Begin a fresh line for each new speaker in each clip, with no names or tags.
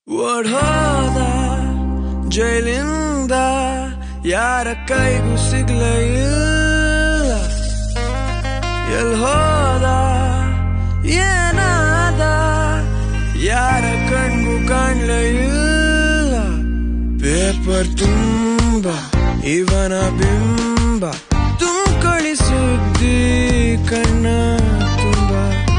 ಓಡ್ಹೋದ ಜೈಲಿಂದ ಯಾರ ಕೈಗೂ ಸಿಗ್ಲೇ ಇಲ್ಲ ಎಲ್ ಹೋದ ಏನಾದ ಯಾರ ಕಣ್ಗೂ ಕಾಣ್ಲೇ ಇಲ್ಲ ಪೇಪರ್ ತುಂಬ ಇವನ ಬಿಂಬ ತುಂಕಳಿ ಸುದ್ದಿ ಕಣ್ಣ ತುಂಬ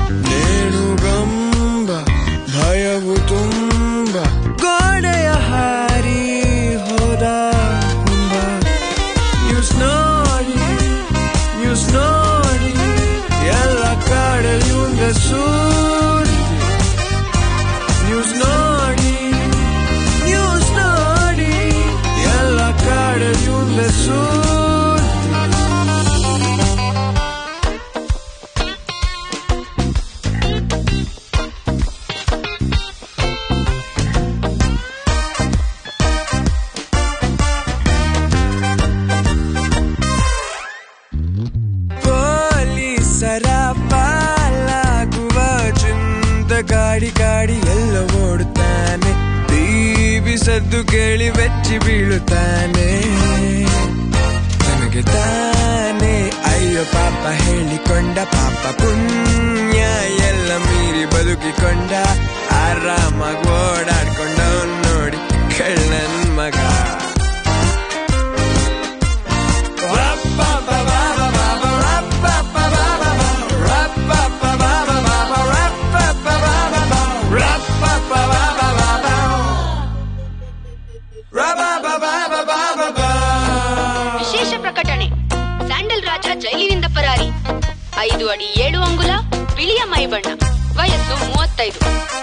ನೇಣುಗಂಬ ಭಯವು ತುಂಬ ಗೋಡೆಯ ಹಾರಿ ಹೋದ ತುಂಬ ನ್ಯೂಸ್ ನೋಡಿ ನ್ಯೂಸ್ ನೋಡಿ ಎಲ್ಲ ಕಡೆಯಿಂದ ಸುದ್ದಿ ನ್ಯೂಸ್ ನೋಡಿ ನ್ಯೂಸ್ ನೋಡಿ ಎಲ್ಲ ಕಡೆಯಿಂದ ಸುದ್ದಿ ಪೊಲೀಸರ ಪಾಲಾಗುವ ಚಿಂತ ಗಾಡಿ ಗಾಡಿ ಎಲ್ಲ ಓಡುತ್ತಾನೆ ಟಿವಿ ಸದ್ದು ಕೇಳಿ ಬೆಚ್ಚಿ ಬೀಳುತ್ತಾನೆ ತನಗೆ ತಾನೇ ಅಯ್ಯೋ ಪಾಪ ಹೇಳಿಕೊಂಡ ಪಾಪ ಪುಣ್ಯ ಎಲ್ಲ ಮೀರಿ ಬದುಕಿಕೊಂಡ ಆರಾಮಾಗಿ ಓಡಾಡ್ಕೊಂಡ ನೋಡಿ ಕಳ್ಳನ್ ಮಗ
ವಿಶೇಷ ಪ್ರಕಟಣೆ ಸ್ಯಾಂಡಲ್ ರಾಜ ಜೈಲಿನಿಂದ ಪರಾರಿ ಐದು ಅಡಿ ಏಳು ಅಂಗುಲ ಬಿಳಿಯ ಮೈಬಣ್ಣ ವಯಸ್ಸು ಮೂವತ್ತೈದು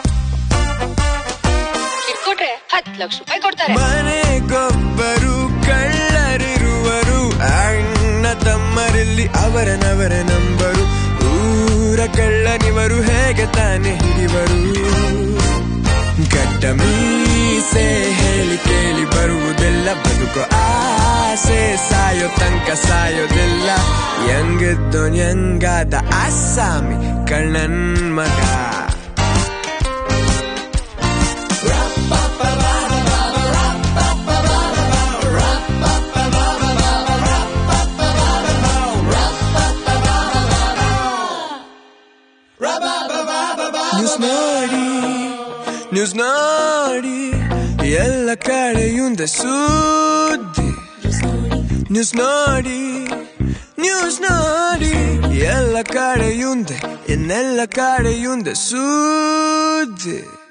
ಕಿರ್ಕೊಟ್ರೆ ಹತ್ತು ಲಕ್ಷ ರೂಪಾಯಿ ಕೊಡ್ತಾರೆ
ಮನೆಗೊಬ್ಬರು ಕಳ್ಳರಿರುವರು ಅಣ್ಣ ತಮ್ಮರಲ್ಲಿ ಅವರನವರ ನಂಬರು ಊರ ಕಳ್ಳನಿವರು ಹೇಗೆ ತಾನೆ ಹಿಡಿವರು ಗಡ್ಡ ಮೀಸೆ ಹೇಳಿ ಕೇಳಿ ಬರುವುದೆಲ್ಲ ಬದುಕು ಆಸೆ ಸಾಯೋ ತನಕ ಸಾಯೋದಿಲ್ಲ ಹೆಂಗಿದ್ದು ಹೆಂಗಾದ ಅಸ್ಸಾಮಿ ಕಳ್ಳನ್ ಮಗ ನ್ಯೂಸ್ ನೋಡಿ ನ್ಯೂಸ್ ನೋಡಿ ಎಲ್ಲ ಕಡೆಯುಂದ ಸುದ್ದಿ ನ್ಯೂಸ್ ನೋಡಿ ನ್ಯೂಸ್ ನೋಡಿ ಎಲ್ಲ ಕಡೆಯುಂದೆ ಇನ್ನೆಲ್ಲ ಕಡೆಯುಂದ ಸುದ್ದಿ